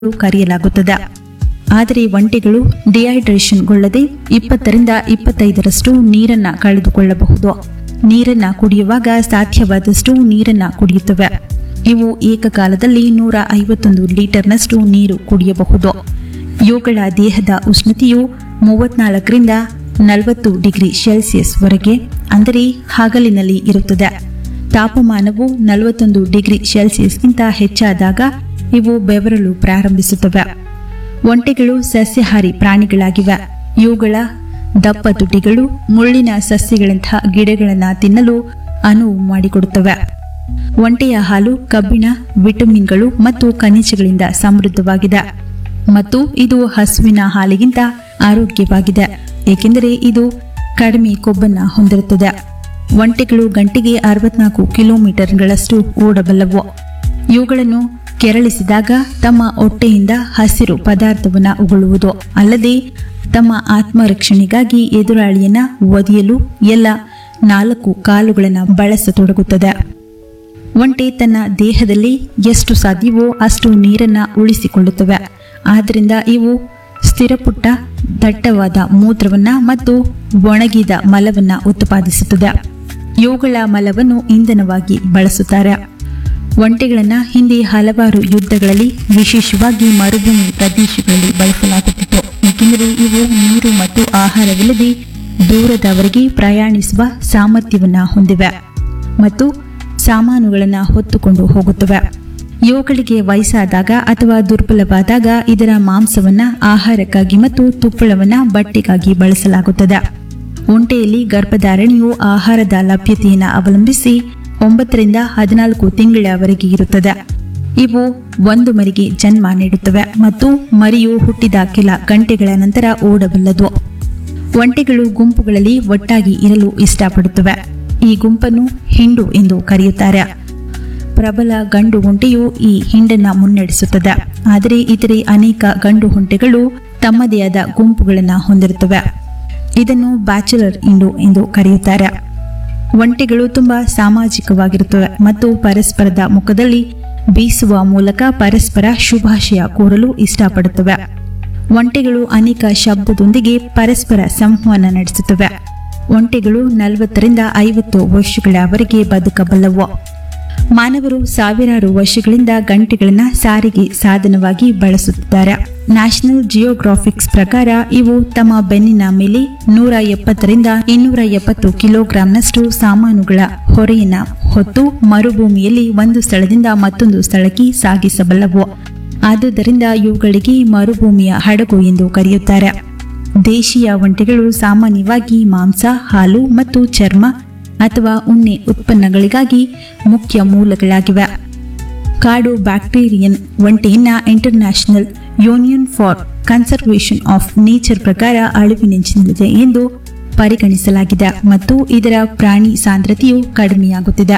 ಕರೆಯಲಾಗುತ್ತದೆ ಆದರೆ ಒಂಟೆಗಳು ಡಿಹೈಡ್ರೇಷನ್ಗೊಳ್ಳದೆ ಇಪ್ಪತ್ತರಿಂದ ಇಪ್ಪತ್ತೈದರಷ್ಟು ನೀರನ್ನ ಕಳೆದುಕೊಳ್ಳಬಹುದು ನೀರನ್ನ ಕುಡಿಯುವಾಗ ಸಾಧ್ಯವಾದಷ್ಟು ನೀರನ್ನ ಕುಡಿಯುತ್ತವೆ ಇವು ಏಕಕಾಲದಲ್ಲಿ ನೂರ ಐವತ್ತೊಂದು ಲೀಟರ್ನಷ್ಟು ನೀರು ಕುಡಿಯಬಹುದು ಇವುಗಳ ದೇಹದ ಉಷ್ಣತೆಯು ಮೂವತ್ನಾಲ್ಕರಿಂದ ನಲವತ್ತು ಡಿಗ್ರಿ ಸೆಲ್ಸಿಯಸ್ ವರೆಗೆ ಅಂದರೆ ಹಗಲಿನಲ್ಲಿ ಇರುತ್ತದೆ ತಾಪಮಾನವು ನಲವತ್ತೊಂದು ಡಿಗ್ರಿ ಸೆಲ್ಸಿಯಸ್ಗಿಂತ ಹೆಚ್ಚಾದಾಗ ಇವು ಬೆವರಲು ಪ್ರಾರಂಭಿಸುತ್ತವೆ ಒಂಟೆಗಳು ಸಸ್ಯಾಹಾರಿ ಪ್ರಾಣಿಗಳಾಗಿವೆ ಇವುಗಳ ದಪ್ಪ ತುಟಿಗಳು ಮುಳ್ಳಿನ ಸಸ್ಯಗಳಂತಹ ಗಿಡಗಳನ್ನು ತಿನ್ನಲು ಅನುವು ಮಾಡಿಕೊಡುತ್ತವೆ ಒಂಟೆಯ ಹಾಲು ಕಬ್ಬಿಣ ವಿಟಮಿನ್ಗಳು ಮತ್ತು ಖನಿಜಗಳಿಂದ ಸಮೃದ್ಧವಾಗಿದೆ ಮತ್ತು ಇದು ಹಸುವಿನ ಹಾಲಿಗಿಂತ ಆರೋಗ್ಯವಾಗಿದೆ ಏಕೆಂದರೆ ಇದು ಕಡಿಮೆ ಕೊಬ್ಬನ್ನು ಹೊಂದಿರುತ್ತದೆ ಒಂಟೆಗಳು ಗಂಟೆಗೆ ಅರವತ್ನಾಲ್ಕು ಕಿಲೋಮೀಟರ್ಗಳಷ್ಟು ಓಡಬಲ್ಲವು ಇವುಗಳನ್ನು ಕೆರಳಿಸಿದಾಗ ತಮ್ಮ ಹೊಟ್ಟೆಯಿಂದ ಹಸಿರು ಪದಾರ್ಥವನ್ನು ಉಗುಳುವುದು ಅಲ್ಲದೆ ತಮ್ಮ ಆತ್ಮರಕ್ಷಣೆಗಾಗಿ ಎದುರಾಳಿಯನ್ನ ಒದೆಯಲು ಎಲ್ಲ ನಾಲ್ಕು ಕಾಲುಗಳನ್ನು ಬಳಸತೊಡಗುತ್ತದೆ ಒಂಟೆ ತನ್ನ ದೇಹದಲ್ಲಿ ಎಷ್ಟು ಸಾಧ್ಯವೋ ಅಷ್ಟು ನೀರನ್ನ ಉಳಿಸಿಕೊಳ್ಳುತ್ತವೆ ಆದ್ದರಿಂದ ಇವು ಸ್ಥಿರಪುಟ್ಟ ದಟ್ಟವಾದ ಮೂತ್ರವನ್ನ ಮತ್ತು ಒಣಗಿದ ಮಲವನ್ನ ಉತ್ಪಾದಿಸುತ್ತದೆ ಇವುಗಳ ಮಲವನ್ನು ಇಂಧನವಾಗಿ ಬಳಸುತ್ತಾರೆ ಒಂಟೆಗಳನ್ನ ಹಿಂದೆ ಹಲವಾರು ಯುದ್ಧಗಳಲ್ಲಿ ವಿಶೇಷವಾಗಿ ಮರುಭೂಮಿ ಪ್ರದೇಶಗಳಲ್ಲಿ ಬಳಸಲಾಗುತ್ತಿತ್ತು ಏಕೆಂದರೆ ಇವು ನೀರು ಮತ್ತು ಆಹಾರವಿಲ್ಲದೆ ದೂರದವರೆಗೆ ಪ್ರಯಾಣಿಸುವ ಸಾಮರ್ಥ್ಯವನ್ನ ಹೊಂದಿವೆ ಮತ್ತು ಸಾಮಾನುಗಳನ್ನು ಹೊತ್ತುಕೊಂಡು ಹೋಗುತ್ತವೆ ಇವುಗಳಿಗೆ ವಯಸ್ಸಾದಾಗ ಅಥವಾ ದುರ್ಬಲವಾದಾಗ ಇದರ ಮಾಂಸವನ್ನ ಆಹಾರಕ್ಕಾಗಿ ಮತ್ತು ತುಪ್ಪಳವನ್ನ ಬಟ್ಟೆಗಾಗಿ ಬಳಸಲಾಗುತ್ತದೆ ಒಂಟೆಯಲ್ಲಿ ಗರ್ಭಧಾರಣೆಯು ಆಹಾರದ ಲಭ್ಯತೆಯನ್ನು ಅವಲಂಬಿಸಿ ಒಂಬತ್ತರಿಂದ ಹದಿನಾಲ್ಕು ತಿಂಗಳವರೆಗೆ ಇರುತ್ತದೆ ಇವು ಒಂದು ಮರಿಗೆ ಜನ್ಮ ನೀಡುತ್ತವೆ ಮತ್ತು ಮರಿಯು ಹುಟ್ಟಿದ ಕೆಲ ಗಂಟೆಗಳ ನಂತರ ಓಡಬಲ್ಲದು ಒಂಟೆಗಳು ಗುಂಪುಗಳಲ್ಲಿ ಒಟ್ಟಾಗಿ ಇರಲು ಇಷ್ಟಪಡುತ್ತವೆ ಈ ಗುಂಪನ್ನು ಹಿಂಡು ಎಂದು ಕರೆಯುತ್ತಾರೆ ಪ್ರಬಲ ಗಂಡು ಒಂಟೆಯು ಈ ಹಿಂಡನ್ನ ಮುನ್ನಡೆಸುತ್ತದೆ ಆದರೆ ಇತರೆ ಅನೇಕ ಗಂಡು ಒಂಟೆಗಳು ತಮ್ಮದೇ ಆದ ಗುಂಪುಗಳನ್ನು ಹೊಂದಿರುತ್ತವೆ ಇದನ್ನು ಬ್ಯಾಚುಲರ್ ಹಿಂಡು ಎಂದು ಕರೆಯುತ್ತಾರೆ ಒಂಟೆಗಳು ತುಂಬಾ ಸಾಮಾಜಿಕವಾಗಿರುತ್ತವೆ ಮತ್ತು ಪರಸ್ಪರದ ಮುಖದಲ್ಲಿ ಬೀಸುವ ಮೂಲಕ ಪರಸ್ಪರ ಶುಭಾಶಯ ಕೋರಲು ಇಷ್ಟಪಡುತ್ತವೆ ಒಂಟೆಗಳು ಅನೇಕ ಶಬ್ದದೊಂದಿಗೆ ಪರಸ್ಪರ ಸಂವಹನ ನಡೆಸುತ್ತವೆ ಒಂಟೆಗಳು ನಲವತ್ತರಿಂದ ಐವತ್ತು ವರ್ಷಗಳವರೆಗೆ ಬದುಕಬಲ್ಲವು ಮಾನವರು ಸಾವಿರಾರು ವರ್ಷಗಳಿಂದ ಗಂಟೆಗಳನ್ನು ಸಾರಿಗೆ ಸಾಧನವಾಗಿ ಬಳಸುತ್ತಿದ್ದಾರೆ ನ್ಯಾಷನಲ್ ಜಿಯೋಗ್ರಾಫಿಕ್ಸ್ ಪ್ರಕಾರ ಇವು ತಮ್ಮ ಬೆನ್ನಿನ ಮೇಲೆ ನೂರ ಎಪ್ಪತ್ತರಿಂದ ಇನ್ನೂರ ಎಪ್ಪತ್ತು ಕಿಲೋಗ್ರಾಂನಷ್ಟು ಸಾಮಾನುಗಳ ಹೊರೆಯನ್ನ ಹೊತ್ತು ಮರುಭೂಮಿಯಲ್ಲಿ ಒಂದು ಸ್ಥಳದಿಂದ ಮತ್ತೊಂದು ಸ್ಥಳಕ್ಕೆ ಸಾಗಿಸಬಲ್ಲವು ಆದುದರಿಂದ ಇವುಗಳಿಗೆ ಮರುಭೂಮಿಯ ಹಡಗು ಎಂದು ಕರೆಯುತ್ತಾರೆ ದೇಶೀಯ ಒಂಟೆಗಳು ಸಾಮಾನ್ಯವಾಗಿ ಮಾಂಸ ಹಾಲು ಮತ್ತು ಚರ್ಮ ಅಥವಾ ಉಣ್ಣೆ ಉತ್ಪನ್ನಗಳಿಗಾಗಿ ಮುಖ್ಯ ಮೂಲಗಳಾಗಿವೆ ಕಾಡು ಬ್ಯಾಕ್ಟೀರಿಯನ್ ಒಂಟೆಯನ್ನ international union for conservation of nature ಪ್ರಕಾರ ಅಳಿವಿನಿಂಚಿದೆ ಎಂದು ಪರಿಗಣಿಸಲಾಗಿದೆ ಮತ್ತು ಇದರ ಪ್ರಾಣಿ ಸಾಂದ್ರತೆಯು ಕಡಿಮೆಯಾಗುತ್ತಿದೆ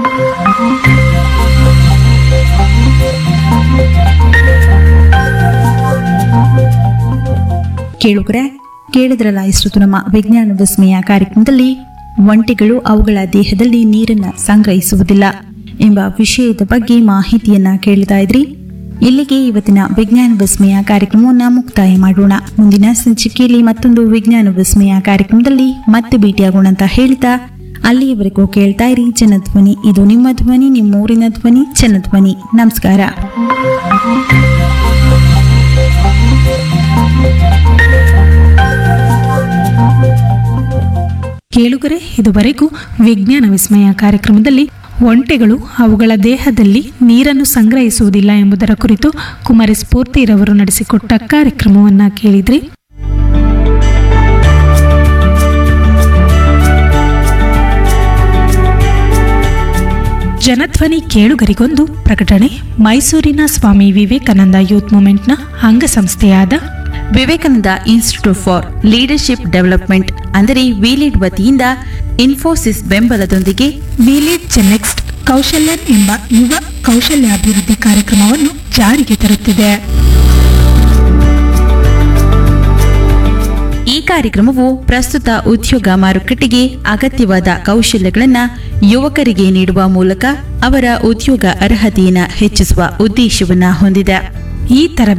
ಕೇಳುಗರೆ ಕೇಳಿದ್ರಲ್ಲ ಇಷ್ಟು ನಮ್ಮ ವಿಜ್ಞಾನ ವಿಸ್ಮಯ ಕಾರ್ಯಕ್ರಮದಲ್ಲಿ ಒಂಟೆಗಳು ಅವುಗಳ ದೇಹದಲ್ಲಿ ನೀರನ್ನ ಸಂಗ್ರಹಿಸುವುದಿಲ್ಲ ಎಂಬ ವಿಷಯದ ಬಗ್ಗೆ ಮಾಹಿತಿಯನ್ನ ಕೇಳ್ತಾ ಇದ್ರಿ ಇಲ್ಲಿಗೆ ಇವತ್ತಿನ ವಿಜ್ಞಾನ ವಿಸ್ಮಯ ಕಾರ್ಯಕ್ರಮವನ್ನು ಮುಕ್ತಾಯ ಮಾಡೋಣ ಮುಂದಿನ ಸಂಚಿಕೆಯಲ್ಲಿ ಮತ್ತೊಂದು ವಿಜ್ಞಾನ ವಿಸ್ಮಯ ಕಾರ್ಯಕ್ರಮದಲ್ಲಿ ಮತ್ತೆ ಭೇಟಿಯಾಗೋಣ ಅಂತ ಹೇಳ್ತಾ ಅಲ್ಲಿಯವರೆಗೂ ಕೇಳ್ತಾ ಇರಿ ಜನಧ್ವನಿ ಇದು ನಿಮ್ಮ ಧ್ವನಿ ನಿಮ್ಮೂರಿನ ಧ್ವನಿ ಜನಧ್ವನಿ ನಮಸ್ಕಾರ ಕೇಳುಗರೆ ಇದುವರೆಗೂ ವಿಜ್ಞಾನ ವಿಸ್ಮಯ ಕಾರ್ಯಕ್ರಮದಲ್ಲಿ ಒಂಟೆಗಳು ಅವುಗಳ ದೇಹದಲ್ಲಿ ನೀರನ್ನು ಸಂಗ್ರಹಿಸುವುದಿಲ್ಲ ಎಂಬುದರ ಕುರಿತು ಕುಮಾರಿ ಸ್ಫೂರ್ತಿರವರು ನಡೆಸಿಕೊಟ್ಟ ಕಾರ್ಯಕ್ರಮವನ್ನ ಕೇಳಿದ್ರಿ ಜನಧ್ವನಿ ಕೇಳುಗರಿಗೊಂದು ಪ್ರಕಟಣೆ ಮೈಸೂರಿನ ಸ್ವಾಮಿ ವಿವೇಕಾನಂದ ಯೂತ್ ಮೂವ್ಮೆಂಟ್ನ ಅಂಗಸಂಸ್ಥೆಯಾದ Vivekananda institute for leadership development ಅಂದರೆ ವಿಲಿಡ್ ವತಿಯಿಂದ ಇನ್ಫೋಸಿಸ್ ಬೆಂಬಲದೊಂದಿಗೆ ವಿಲಿಡ್ ಚೆನೆಕ್ಸ್ಟ್ ಕೌಶಲ್ಯನ್ ಎಂಬ ಯುವ ಕೌಶಲ್ಯಾಭಿವೃದ್ಧಿ ಕಾರ್ಯಕ್ರಮವನ್ನು ಜಾರಿಗೆ ತರುತ್ತಿದೆ ಈ ಕಾರ್ಯಕ್ರಮವು ಪ್ರಸ್ತುತ ಉದ್ಯೋಗ ಮಾರುಕಟ್ಟೆಗೆ ಅಗತ್ಯವಾದ ಕೌಶಲ್ಯಗಳನ್ನು ಯುವಕರಿಗೆ ನೀಡುವ ಮೂಲಕ ಅವರ ಉದ್ಯೋಗ ಅರ್ಹತೆಯನ್ನು ಹೆಚ್ಚಿಸುವ ಉದ್ದೇಶವನ್ನು ಹೊಂದಿದೆ ಈ ತರ